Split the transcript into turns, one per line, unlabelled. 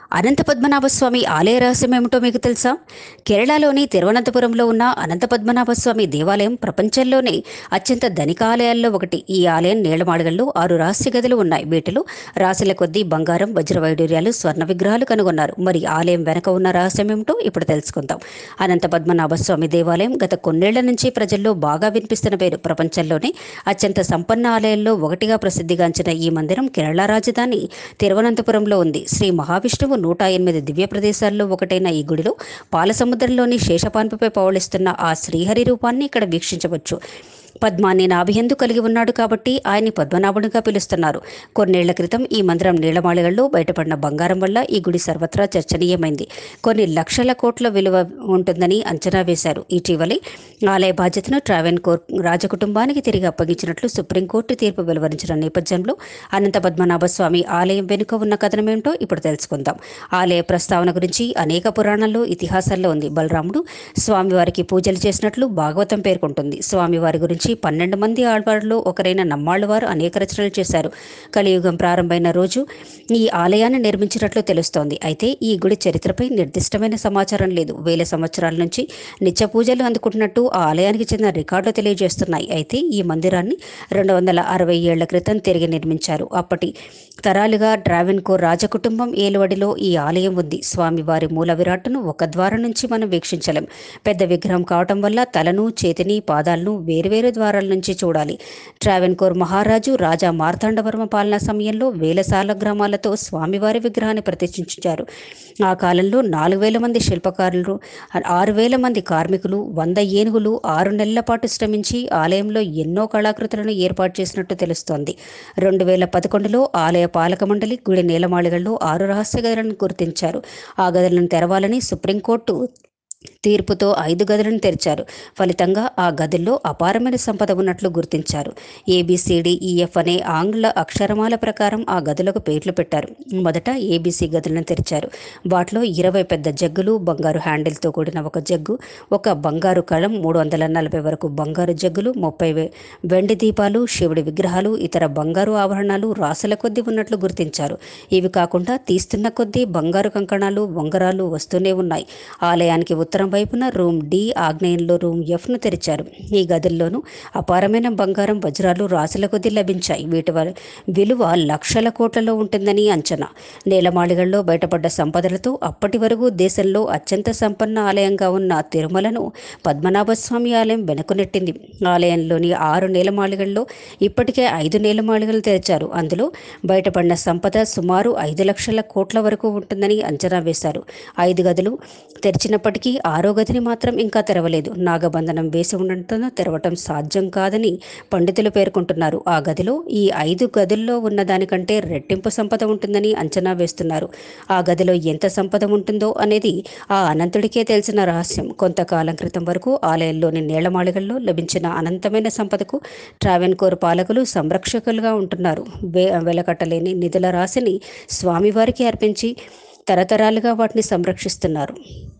అనంత పద్మనాభ స్వామి ఆలయ రహస్యం ఏమిటో మీకు తెలుసా కేరళలోని తిరువనంతపురంలో ఉన్న అనంత పద్మనాభ స్వామి దేవాలయం ప్రపంచంలోనే అత్యంత ధనిక ఆలయాల్లో ఒకటి ఈ ఆలయం నీళ్లమాడగల్లో ఆరు రహస్య గదులు ఉన్నాయి వీటిలో రాశుల కొద్దీ బంగారం వజ్ర వైడూర్యాలు స్వర్ణ విగ్రహాలు కనుగొన్నారు మరి ఆలయం వెనక ఉన్న రహస్యం ఏమిటో ఇప్పుడు తెలుసుకుందాం అనంత పద్మనాభ స్వామి దేవాలయం గత కొన్నేళ్ల నుంచి ప్రజల్లో బాగా వినిపిస్తున్న పేరు ప్రపంచంలోనే అత్యంత సంపన్న ఆలయాల్లో ఒకటిగా ప్రసిద్ధిగాంచిన ఈ మందిరం కేరళ రాజధాని తిరువనంతపురంలో ఉంది శ్రీ మహావిష్ణువు నూట ఎనిమిది దివ్య ప్రదేశాల్లో ఒకటైన ఈ గుడిలో పాలసముద్రంలోని శేషపాన్పుపై పవళిస్తున్న ఆ శ్రీహరి రూపాన్ని ఇక్కడ వీక్షించవచ్చు పద్మాన్ని నాభియందు కలిగి ఉన్నాడు కాబట్టి ఆయన్ని పద్మనాభుడిగా పిలుస్తున్నారు కొన్నేళ్ల క్రితం ఈ మందిరం నీళ్లమాళిగల్లో బయటపడిన బంగారం వల్ల ఈ గుడి సర్వత్రా చర్చనీయమైంది కొన్ని లక్షల కోట్ల విలువ ఉంటుందని అంచనా వేశారు ఇటీవలే ఆలయ బాధ్యతను ట్రావెన్ కోర్ రాజకుటుంబానికి తిరిగి అప్పగించినట్లు సుప్రీంకోర్టు తీర్పు వెలువరించిన నేపథ్యంలో అనంత పద్మనాభ స్వామి ఆలయం వెనుక ఉన్న కథనమేంటో ఇప్పుడు తెలుసుకుందాం ఆలయ ప్రస్తావన గురించి అనేక పురాణాల్లో ఇతిహాసాల్లో ఉంది బలరాముడు స్వామివారికి పూజలు చేసినట్లు భాగవతం పేర్కొంటుంది స్వామివారి గురించి పన్నెండు మంది ఆళ్వారులో ఒకరైన నమ్మాళ్ళవారు అనేక రచనలు చేశారు కలియుగం ప్రారంభమైన రోజు ఈ ఆలయాన్ని నిర్మించినట్లు తెలుస్తోంది అయితే ఈ గుడి చరిత్రపై నిర్దిష్టమైన సమాచారం లేదు వేల సంవత్సరాల నుంచి నిత్య పూజలు అందుకుంటున్నట్టు ఆ ఆలయానికి చెందిన రికార్డులు తెలియజేస్తున్నాయి అయితే ఈ మందిరాన్ని రెండు వందల అరవై ఏళ్ల క్రితం తిరిగి నిర్మించారు అప్పటి తరాలుగా డ్రావెన్కోర్ రాజకుటుంబం ఏలువడిలో ఈ ఆలయం ఉంది స్వామివారి మూల విరాట్టును ఒక ద్వారం నుంచి మనం వీక్షించలేం పెద్ద విగ్రహం కావటం వల్ల తలను చేతిని పాదాలను వేరువేరు ద్వారాల నుంచి చూడాలి ట్రావెన్కోర్ మహారాజు రాజా మార్తాండవర్మ పాలనా సమయంలో వేల సాల గ్రామాలతో స్వామివారి విగ్రహాన్ని ప్రతిష్ఠించారు ఆ కాలంలో నాలుగు వేల మంది శిల్పకారులు ఆరు వేల మంది కార్మికులు వంద ఏనుగులు ఆరు నెలల పాటు శ్రమించి ఆలయంలో ఎన్నో కళాకృతులను ఏర్పాటు చేసినట్టు తెలుస్తోంది రెండు వేల పదకొండులో ఆలయ పాలక మండలి గుడి నేలమాళిగల్లో ఆరు రహస్య గదులను గుర్తించారు ఆ గదులను తెరవాలని సుప్రీంకోర్టు తీర్పుతో ఐదు గదులను తెరిచారు ఫలితంగా ఆ గదుల్లో అపారమైన సంపద ఉన్నట్లు గుర్తించారు ఏబిసిడిఈఎఫ్ అనే ఆంగ్ల అక్షరమాల ప్రకారం ఆ గదులకు పేర్లు పెట్టారు మొదట ఏబిసి గదులను తెరిచారు వాటిలో ఇరవై పెద్ద జగ్గులు బంగారు హ్యాండిల్తో కూడిన ఒక జగ్గు ఒక బంగారు కళం మూడు వందల నలభై వరకు బంగారు జగ్గులు ముప్పై వెండి దీపాలు శివుడి విగ్రహాలు ఇతర బంగారు ఆభరణాలు రాసుల కొద్దీ ఉన్నట్లు గుర్తించారు ఇవి కాకుండా తీస్తున్న కొద్దీ బంగారు కంకణాలు ఉంగరాలు వస్తూనే ఉన్నాయి ఆలయానికి ఉత్తరం వైపున రూమ్ డి ఆగ్నేయంలో రూమ్ ఎఫ్ను తెరిచారు ఈ గదుల్లోనూ అపారమైన బంగారం వజ్రాలు రాసుల కొద్దీ లభించాయి వీటి వల్ల విలువ లక్షల కోట్లలో ఉంటుందని అంచనా నేలమాళిగల్లో బయటపడ్డ సంపదలతో అప్పటి వరకు దేశంలో అత్యంత సంపన్న ఆలయంగా ఉన్న తిరుమలను పద్మనాభస్వామి ఆలయం వెనుకనెట్టింది ఆలయంలోని ఆరు నేలమాళిగల్లో ఇప్పటికే ఐదు నేలమాళిగలు తెరిచారు అందులో బయటపడిన సంపద సుమారు ఐదు లక్షల కోట్ల వరకు ఉంటుందని అంచనా వేశారు ఐదు గదులు తెరిచినప్పటికీ ఆరో గదిని మాత్రం ఇంకా తెరవలేదు నాగబంధనం వేసి ఉండటంతో తెరవటం సాధ్యం కాదని పండితులు పేర్కొంటున్నారు ఆ గదిలో ఈ ఐదు గదుల్లో ఉన్న దానికంటే రెట్టింపు సంపద ఉంటుందని అంచనా వేస్తున్నారు ఆ గదిలో ఎంత సంపద ఉంటుందో అనేది ఆ అనంతుడికే తెలిసిన రహస్యం కొంతకాలం క్రితం వరకు ఆలయంలోని నీళ్లమాళిగల్లో లభించిన అనంతమైన సంపదకు ట్రావెన్కోర్ పాలకులు సంరక్షకులుగా ఉంటున్నారు వే వెలకట్టలేని నిధుల రాశిని స్వామివారికి అర్పించి తరతరాలుగా వాటిని సంరక్షిస్తున్నారు